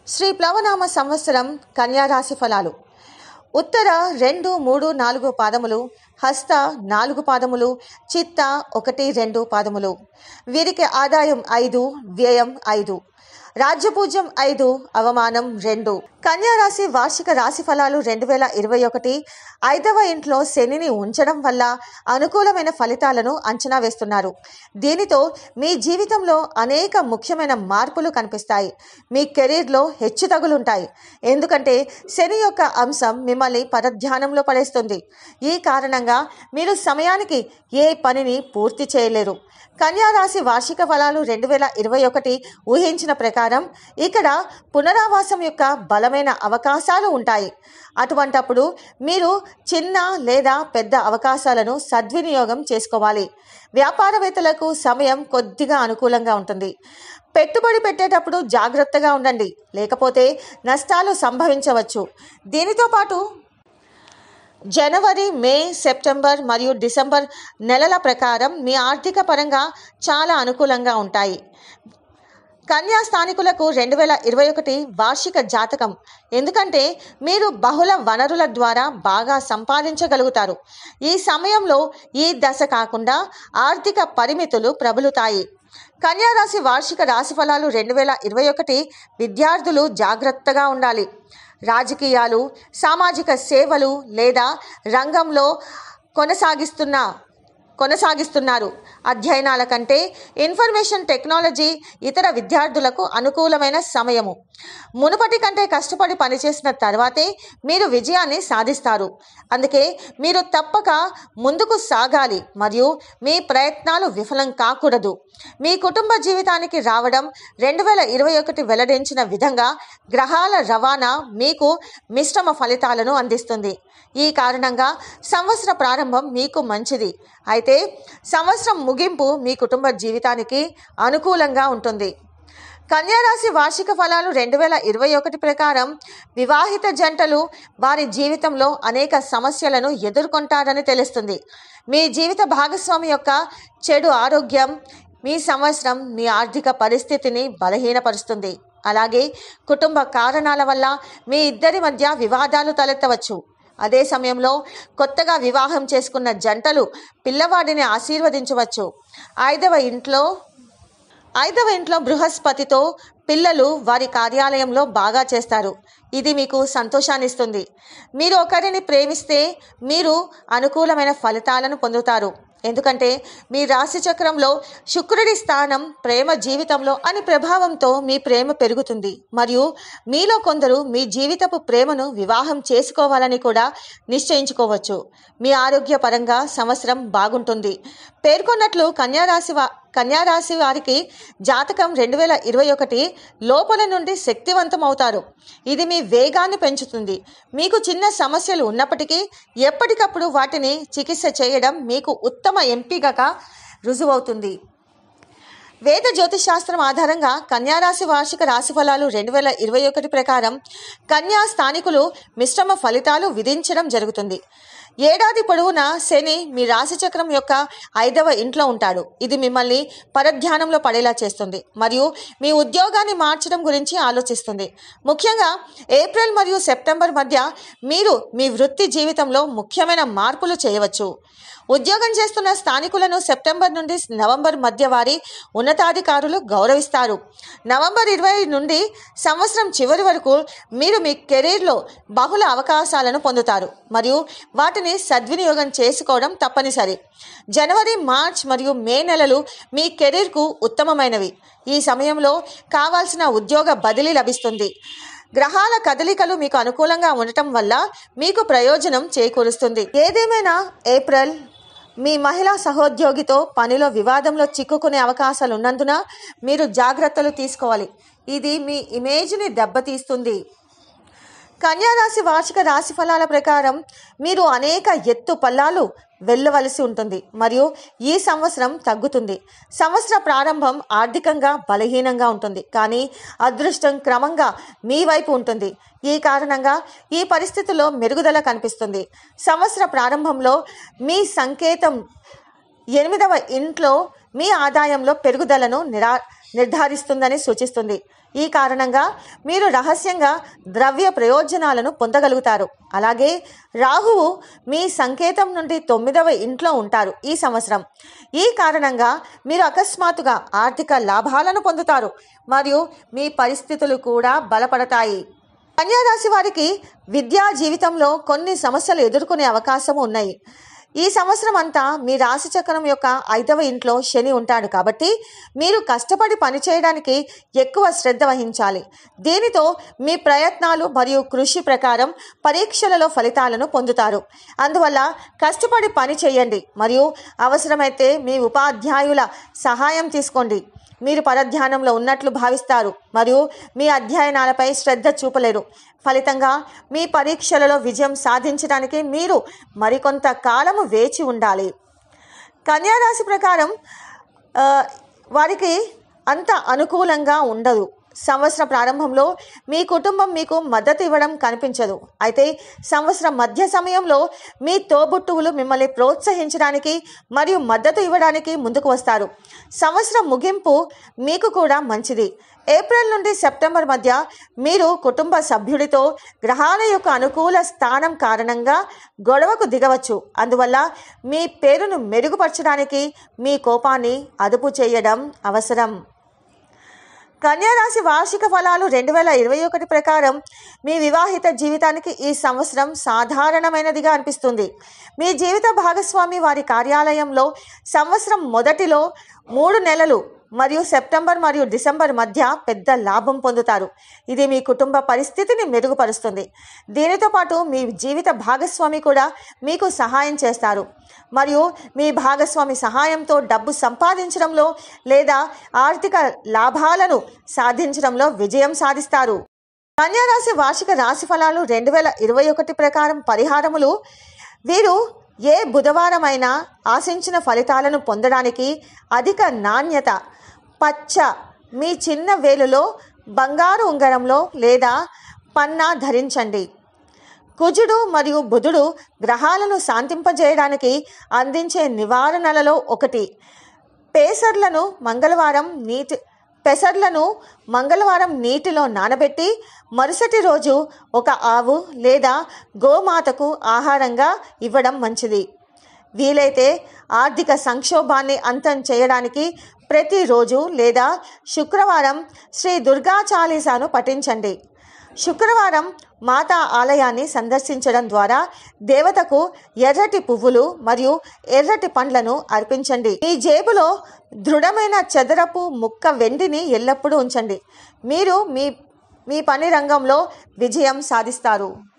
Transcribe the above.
శ్రీ ప్లవనామ సంవత్సరం కన్యారాశి ఫలాలు ఉత్తర రెండు మూడు నాలుగు పాదములు హస్త నాలుగు పాదములు చిత్త ఒకటి రెండు పాదములు వీరికి ఆదాయం ఐదు వ్యయం ఐదు రాజ్యపూజ్యం ఐదు అవమానం రెండు కన్యారాశి వార్షిక రాశి ఫలాలు రెండు వేల ఇరవై ఒకటి ఐదవ ఇంట్లో శనిని ఉంచడం వల్ల అనుకూలమైన ఫలితాలను అంచనా వేస్తున్నారు దీనితో మీ జీవితంలో అనేక ముఖ్యమైన మార్పులు కనిపిస్తాయి మీ కెరీర్లో హెచ్చుతగులుంటాయి ఎందుకంటే శని యొక్క అంశం మిమ్మల్ని పరధ్యానంలో పడేస్తుంది ఈ కారణంగా మీరు సమయానికి ఏ పనిని పూర్తి చేయలేరు కన్యా రాశి వార్షిక ఫలాలు రెండు వేల ఇరవై ఒకటి ఊహించిన ప్రకారం ఇక్కడ పునరావాసం యొక్క బలమైన అవకాశాలు ఉంటాయి అటువంటప్పుడు మీరు చిన్న లేదా పెద్ద అవకాశాలను సద్వినియోగం చేసుకోవాలి వ్యాపారవేత్తలకు సమయం కొద్దిగా అనుకూలంగా ఉంటుంది పెట్టుబడి పెట్టేటప్పుడు జాగ్రత్తగా ఉండండి లేకపోతే నష్టాలు సంభవించవచ్చు దీనితో పాటు జనవరి మే సెప్టెంబర్ మరియు డిసెంబర్ నెలల ప్రకారం మీ ఆర్థిక పరంగా చాలా అనుకూలంగా ఉంటాయి కన్యా స్థానికులకు రెండు వేల ఇరవై ఒకటి వార్షిక జాతకం ఎందుకంటే మీరు బహుళ వనరుల ద్వారా బాగా సంపాదించగలుగుతారు ఈ సమయంలో ఈ దశ కాకుండా ఆర్థిక పరిమితులు ప్రబలుతాయి కన్యా రాశి వార్షిక రాశి ఫలాలు రెండు వేల ఇరవై ఒకటి విద్యార్థులు జాగ్రత్తగా ఉండాలి రాజకీయాలు సామాజిక సేవలు లేదా రంగంలో కొనసాగిస్తున్న కొనసాగిస్తున్నారు అధ్యయనాల కంటే ఇన్ఫర్మేషన్ టెక్నాలజీ ఇతర విద్యార్థులకు అనుకూలమైన సమయము మునుపటి కంటే కష్టపడి పనిచేసిన తర్వాతే మీరు విజయాన్ని సాధిస్తారు అందుకే మీరు తప్పక ముందుకు సాగాలి మరియు మీ ప్రయత్నాలు విఫలం కాకూడదు మీ కుటుంబ జీవితానికి రావడం రెండు వేల ఇరవై ఒకటి వెల్లడించిన విధంగా గ్రహాల రవాణా మీకు మిశ్రమ ఫలితాలను అందిస్తుంది ఈ కారణంగా సంవత్సర ప్రారంభం మీకు మంచిది అయితే సంవత్సరం ముగింపు మీ కుటుంబ జీవితానికి అనుకూలంగా ఉంటుంది కన్యారాశి వార్షిక ఫలాలు రెండు వేల ఇరవై ఒకటి ప్రకారం వివాహిత జంటలు వారి జీవితంలో అనేక సమస్యలను ఎదుర్కొంటారని తెలుస్తుంది మీ జీవిత భాగస్వామి యొక్క చెడు ఆరోగ్యం మీ సంవత్సరం మీ ఆర్థిక పరిస్థితిని బలహీనపరుస్తుంది అలాగే కుటుంబ కారణాల వల్ల మీ ఇద్దరి మధ్య వివాదాలు తలెత్తవచ్చు అదే సమయంలో కొత్తగా వివాహం చేసుకున్న జంటలు పిల్లవాడిని ఆశీర్వదించవచ్చు ఐదవ ఇంట్లో ఐదవ ఇంట్లో బృహస్పతితో పిల్లలు వారి కార్యాలయంలో బాగా చేస్తారు ఇది మీకు సంతోషాన్ని ఇస్తుంది మీరు ఒకరిని ప్రేమిస్తే మీరు అనుకూలమైన ఫలితాలను పొందుతారు ఎందుకంటే మీ రాశి చక్రంలో శుక్రుడి స్థానం ప్రేమ జీవితంలో అని ప్రభావంతో మీ ప్రేమ పెరుగుతుంది మరియు మీలో కొందరు మీ జీవితపు ప్రేమను వివాహం చేసుకోవాలని కూడా నిశ్చయించుకోవచ్చు మీ ఆరోగ్యపరంగా సంవత్సరం బాగుంటుంది పేర్కొన్నట్లు కన్యారాశి వా కన్యారాశి వారికి జాతకం రెండు వేల ఇరవై ఒకటి లోపల నుండి శక్తివంతం అవుతారు ఇది మీ వేగాన్ని పెంచుతుంది మీకు చిన్న సమస్యలు ఉన్నప్పటికీ ఎప్పటికప్పుడు వాటిని చికిత్స చేయడం మీకు ఉత్తమ ఎంపికగా రుజువవుతుంది వేద జ్యోతిష్ శాస్త్రం ఆధారంగా కన్యారాశి వార్షిక రాశి ఫలాలు రెండు వేల ఇరవై ఒకటి ప్రకారం కన్యా స్థానికులు మిశ్రమ ఫలితాలు విధించడం జరుగుతుంది ఏడాది పొడవునా శని మీ రాశి చక్రం యొక్క ఐదవ ఇంట్లో ఉంటాడు ఇది మిమ్మల్ని పరధ్యానంలో పడేలా చేస్తుంది మరియు మీ ఉద్యోగాన్ని మార్చడం గురించి ఆలోచిస్తుంది ముఖ్యంగా ఏప్రిల్ మరియు సెప్టెంబర్ మధ్య మీరు మీ వృత్తి జీవితంలో ముఖ్యమైన మార్పులు చేయవచ్చు ఉద్యోగం చేస్తున్న స్థానికులను సెప్టెంబర్ నుండి నవంబర్ మధ్య వారి ఉన్నతాధికారులు గౌరవిస్తారు నవంబర్ ఇరవై నుండి సంవత్సరం చివరి వరకు మీరు మీ కెరీర్లో బహుళ అవకాశాలను పొందుతారు మరియు వాటిని సద్వినియోగం చేసుకోవడం తప్పనిసరి జనవరి మార్చ్ మరియు మే నెలలు మీ కెరీర్కు ఉత్తమమైనవి ఈ సమయంలో కావాల్సిన ఉద్యోగ బదిలీ లభిస్తుంది గ్రహాల కదలికలు మీకు అనుకూలంగా ఉండటం వల్ల మీకు ప్రయోజనం చేకూరుస్తుంది ఏదేమైనా ఏప్రిల్ మీ మహిళా సహోద్యోగితో పనిలో వివాదంలో చిక్కుకునే అవకాశాలు ఉన్నందున మీరు జాగ్రత్తలు తీసుకోవాలి ఇది మీ ఇమేజ్ని దెబ్బతీస్తుంది కన్యారాశి వార్షిక రాశి ఫలాల ప్రకారం మీరు అనేక ఎత్తు పల్లాలు వెళ్ళవలసి ఉంటుంది మరియు ఈ సంవత్సరం తగ్గుతుంది సంవత్సర ప్రారంభం ఆర్థికంగా బలహీనంగా ఉంటుంది కానీ అదృష్టం క్రమంగా మీ వైపు ఉంటుంది ఈ కారణంగా ఈ పరిస్థితిలో మెరుగుదల కనిపిస్తుంది సంవత్సర ప్రారంభంలో మీ సంకేతం ఎనిమిదవ ఇంట్లో మీ ఆదాయంలో పెరుగుదలను నిరా నిర్ధారిస్తుందని సూచిస్తుంది ఈ కారణంగా మీరు రహస్యంగా ద్రవ్య ప్రయోజనాలను పొందగలుగుతారు అలాగే రాహువు మీ సంకేతం నుండి తొమ్మిదవ ఇంట్లో ఉంటారు ఈ సంవత్సరం ఈ కారణంగా మీరు అకస్మాత్తుగా ఆర్థిక లాభాలను పొందుతారు మరియు మీ పరిస్థితులు కూడా బలపడతాయి కన్యారాశి వారికి విద్యా జీవితంలో కొన్ని సమస్యలు ఎదుర్కొనే అవకాశం ఉన్నాయి ఈ సంవత్సరం అంతా మీ రాశి చక్రం యొక్క ఐదవ ఇంట్లో శని ఉంటాడు కాబట్టి మీరు కష్టపడి పనిచేయడానికి ఎక్కువ శ్రద్ధ వహించాలి దీనితో మీ ప్రయత్నాలు మరియు కృషి ప్రకారం పరీక్షలలో ఫలితాలను పొందుతారు అందువల్ల కష్టపడి పని చేయండి మరియు అవసరమైతే మీ ఉపాధ్యాయుల సహాయం తీసుకోండి మీరు పరధ్యానంలో ఉన్నట్లు భావిస్తారు మరియు మీ అధ్యయనాలపై శ్రద్ధ చూపలేరు ఫలితంగా మీ పరీక్షలలో విజయం సాధించడానికి మీరు మరికొంత కాలము వేచి ఉండాలి కన్యారాశి ప్రకారం ఆ, వారికి అంత అనుకూలంగా ఉండదు సంవత్సర ప్రారంభంలో మీ కుటుంబం మీకు మద్దతు ఇవ్వడం కనిపించదు అయితే సంవత్సరం మధ్య సమయంలో మీ తోబుట్టువులు మిమ్మల్ని ప్రోత్సహించడానికి మరియు మద్దతు ఇవ్వడానికి ముందుకు వస్తారు సంవత్సరం ముగింపు మీకు కూడా మంచిది ఏప్రిల్ నుండి సెప్టెంబర్ మధ్య మీరు కుటుంబ సభ్యుడితో గ్రహాల యొక్క అనుకూల స్థానం కారణంగా గొడవకు దిగవచ్చు అందువల్ల మీ పేరును మెరుగుపరచడానికి మీ కోపాన్ని అదుపు చేయడం అవసరం కన్యారాశి వార్షిక ఫలాలు రెండు వేల ఇరవై ఒకటి ప్రకారం మీ వివాహిత జీవితానికి ఈ సంవత్సరం సాధారణమైనదిగా అనిపిస్తుంది మీ జీవిత భాగస్వామి వారి కార్యాలయంలో సంవత్సరం మొదటిలో మూడు నెలలు మరియు సెప్టెంబర్ మరియు డిసెంబర్ మధ్య పెద్ద లాభం పొందుతారు ఇది మీ కుటుంబ పరిస్థితిని మెరుగుపరుస్తుంది దీనితో పాటు మీ జీవిత భాగస్వామి కూడా మీకు సహాయం చేస్తారు మరియు మీ భాగస్వామి సహాయంతో డబ్బు సంపాదించడంలో లేదా ఆర్థిక లాభాలను సాధించడంలో విజయం సాధిస్తారు కన్యారాశి వార్షిక రాశి ఫలాలు రెండు వేల ఇరవై ఒకటి ప్రకారం పరిహారములు వీరు ఏ బుధవారమైనా ఆశించిన ఫలితాలను పొందడానికి అధిక నాణ్యత పచ్చ మీ చిన్న వేలులో బంగారు ఉంగరంలో లేదా పన్నా ధరించండి కుజుడు మరియు బుధుడు గ్రహాలను శాంతింపజేయడానికి అందించే నివారణలలో ఒకటి పేసర్లను మంగళవారం నీటి పెసర్లను మంగళవారం నీటిలో నానబెట్టి మరుసటి రోజు ఒక ఆవు లేదా గోమాతకు ఆహారంగా ఇవ్వడం మంచిది వీలైతే ఆర్థిక సంక్షోభాన్ని అంతం చేయడానికి ప్రతిరోజు లేదా శుక్రవారం శ్రీ దుర్గా చాలీసాను పఠించండి శుక్రవారం మాతా ఆలయాన్ని సందర్శించడం ద్వారా దేవతకు ఎర్రటి పువ్వులు మరియు ఎర్రటి పండ్లను అర్పించండి మీ జేబులో దృఢమైన చదరపు ముక్క వెండిని ఎల్లప్పుడూ ఉంచండి మీరు మీ మీ పని రంగంలో విజయం సాధిస్తారు